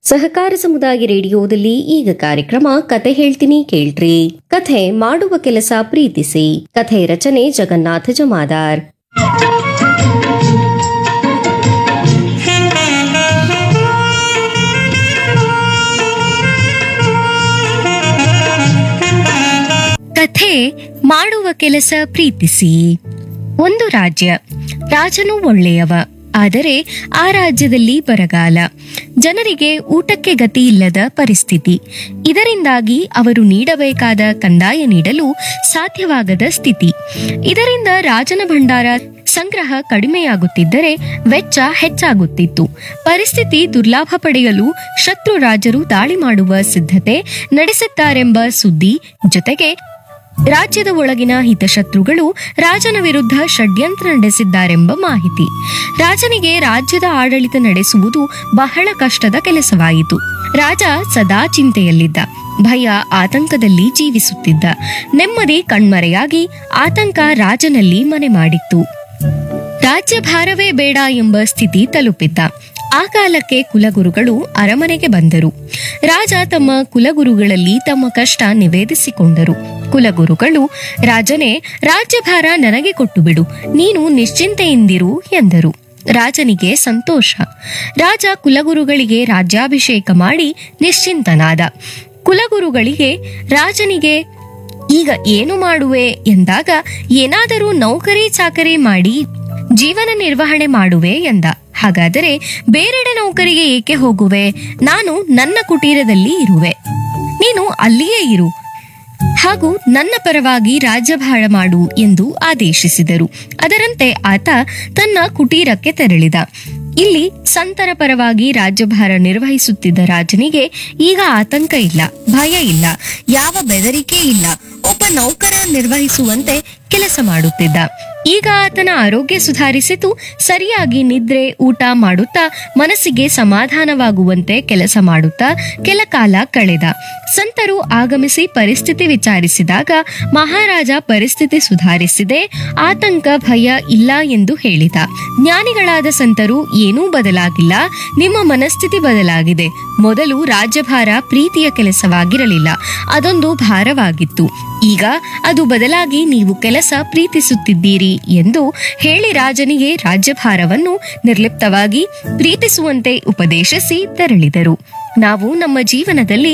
ಸಹಕಾರ ಸಮುದಾಯ ರೇಡಿಯೋದಲ್ಲಿ ಈಗ ಕಾರ್ಯಕ್ರಮ ಕತೆ ಹೇಳ್ತೀನಿ ಕೇಳ್ರಿ ಕಥೆ ಮಾಡುವ ಕೆಲಸ ಪ್ರೀತಿಸಿ ಕಥೆ ರಚನೆ ಜಗನ್ನಾಥ ಜಮಾದಾರ್ ಕಥೆ ಮಾಡುವ ಕೆಲಸ ಪ್ರೀತಿಸಿ ಒಂದು ರಾಜ್ಯ ರಾಜನು ಒಳ್ಳೆಯವ ಆದರೆ ಆ ರಾಜ್ಯದಲ್ಲಿ ಬರಗಾಲ ಜನರಿಗೆ ಊಟಕ್ಕೆ ಗತಿ ಇಲ್ಲದ ಪರಿಸ್ಥಿತಿ ಇದರಿಂದಾಗಿ ಅವರು ನೀಡಬೇಕಾದ ಕಂದಾಯ ನೀಡಲು ಸಾಧ್ಯವಾಗದ ಸ್ಥಿತಿ ಇದರಿಂದ ರಾಜನ ಭಂಡಾರ ಸಂಗ್ರಹ ಕಡಿಮೆಯಾಗುತ್ತಿದ್ದರೆ ವೆಚ್ಚ ಹೆಚ್ಚಾಗುತ್ತಿತ್ತು ಪರಿಸ್ಥಿತಿ ದುರ್ಲಾಭ ಪಡೆಯಲು ಶತ್ರು ರಾಜರು ದಾಳಿ ಮಾಡುವ ಸಿದ್ಧತೆ ನಡೆಸುತ್ತಾರೆಂಬ ಸುದ್ದಿ ಜೊತೆಗೆ ರಾಜ್ಯದ ಒಳಗಿನ ಹಿತಶತ್ರುಗಳು ರಾಜನ ವಿರುದ್ಧ ಷಡ್ಯಂತ್ರ ನಡೆಸಿದ್ದಾರೆಂಬ ಮಾಹಿತಿ ರಾಜನಿಗೆ ರಾಜ್ಯದ ಆಡಳಿತ ನಡೆಸುವುದು ಬಹಳ ಕಷ್ಟದ ಕೆಲಸವಾಯಿತು ರಾಜ ಸದಾ ಚಿಂತೆಯಲ್ಲಿದ್ದ ಭಯ ಆತಂಕದಲ್ಲಿ ಜೀವಿಸುತ್ತಿದ್ದ ನೆಮ್ಮದಿ ಕಣ್ಮರೆಯಾಗಿ ಆತಂಕ ರಾಜನಲ್ಲಿ ಮನೆ ಮಾಡಿತ್ತು ರಾಜ್ಯಭಾರವೇ ಬೇಡ ಎಂಬ ಸ್ಥಿತಿ ತಲುಪಿದ್ದ ಆ ಕಾಲಕ್ಕೆ ಕುಲಗುರುಗಳು ಅರಮನೆಗೆ ಬಂದರು ರಾಜ ತಮ್ಮ ಕುಲಗುರುಗಳಲ್ಲಿ ತಮ್ಮ ಕಷ್ಟ ನಿವೇದಿಸಿಕೊಂಡರು ಕುಲಗುರುಗಳು ರಾಜನೇ ರಾಜ್ಯಭಾರ ನನಗೆ ಕೊಟ್ಟು ಬಿಡು ನೀನು ನಿಶ್ಚಿಂತೆಯಿಂದಿರು ಎಂದರು ರಾಜನಿಗೆ ಸಂತೋಷ ರಾಜ ಕುಲಗುರುಗಳಿಗೆ ರಾಜ್ಯಾಭಿಷೇಕ ಮಾಡಿ ನಿಶ್ಚಿಂತನಾದ ಕುಲಗುರುಗಳಿಗೆ ರಾಜನಿಗೆ ಈಗ ಏನು ಮಾಡುವೆ ಎಂದಾಗ ಏನಾದರೂ ನೌಕರಿ ಚಾಕರಿ ಮಾಡಿ ಜೀವನ ನಿರ್ವಹಣೆ ಮಾಡುವೆ ಎಂದ ಹಾಗಾದರೆ ಬೇರೆಡೆ ನೌಕರಿಗೆ ಏಕೆ ಹೋಗುವೆ ನಾನು ನನ್ನ ಕುಟೀರದಲ್ಲಿ ಇರುವೆ ನೀನು ಅಲ್ಲಿಯೇ ಇರು ಹಾಗೂ ನನ್ನ ಪರವಾಗಿ ರಾಜ್ಯಭಾರ ಮಾಡು ಎಂದು ಆದೇಶಿಸಿದರು ಅದರಂತೆ ಆತ ತನ್ನ ಕುಟೀರಕ್ಕೆ ತೆರಳಿದ ಇಲ್ಲಿ ಸಂತರ ಪರವಾಗಿ ರಾಜ್ಯಭಾರ ನಿರ್ವಹಿಸುತ್ತಿದ್ದ ರಾಜನಿಗೆ ಈಗ ಆತಂಕ ಇಲ್ಲ ಭಯ ಇಲ್ಲ ಯಾವ ಬೆದರಿಕೆ ಇಲ್ಲ ಒಬ್ಬ ನೌಕರ ನಿರ್ವಹಿಸುವಂತೆ ಕೆಲಸ ಮಾಡುತ್ತಿದ್ದ ಈಗ ಆತನ ಆರೋಗ್ಯ ಸುಧಾರಿಸಿತು ಸರಿಯಾಗಿ ನಿದ್ರೆ ಊಟ ಮಾಡುತ್ತಾ ಮನಸ್ಸಿಗೆ ಸಮಾಧಾನವಾಗುವಂತೆ ಕೆಲಸ ಮಾಡುತ್ತಾ ಕೆಲ ಕಾಲ ಕಳೆದ ಸಂತರು ಆಗಮಿಸಿ ಪರಿಸ್ಥಿತಿ ವಿಚಾರಿಸಿದಾಗ ಮಹಾರಾಜ ಪರಿಸ್ಥಿತಿ ಸುಧಾರಿಸಿದೆ ಆತಂಕ ಭಯ ಇಲ್ಲ ಎಂದು ಹೇಳಿದ ಜ್ಞಾನಿಗಳಾದ ಸಂತರು ಏನೂ ಬದಲಾಗಿಲ್ಲ ನಿಮ್ಮ ಮನಸ್ಥಿತಿ ಬದಲಾಗಿದೆ ಮೊದಲು ರಾಜ್ಯಭಾರ ಪ್ರೀತಿಯ ಕೆಲಸವಾಗಿರಲಿಲ್ಲ ಅದೊಂದು ಭಾರವಾಗಿತ್ತು ಈಗ ಅದು ಬದಲಾಗಿ ನೀವು ಕೆಲಸ ಪ್ರೀತಿಸುತ್ತಿದ್ದೀರಿ ಎಂದು ಹೇಳಿ ರಾಜನಿಗೆ ರಾಜ್ಯಭಾರವನ್ನು ನಿರ್ಲಿಪ್ತವಾಗಿ ಪ್ರೀತಿಸುವಂತೆ ಉಪದೇಶಿಸಿ ತೆರಳಿದರು ನಾವು ನಮ್ಮ ಜೀವನದಲ್ಲಿ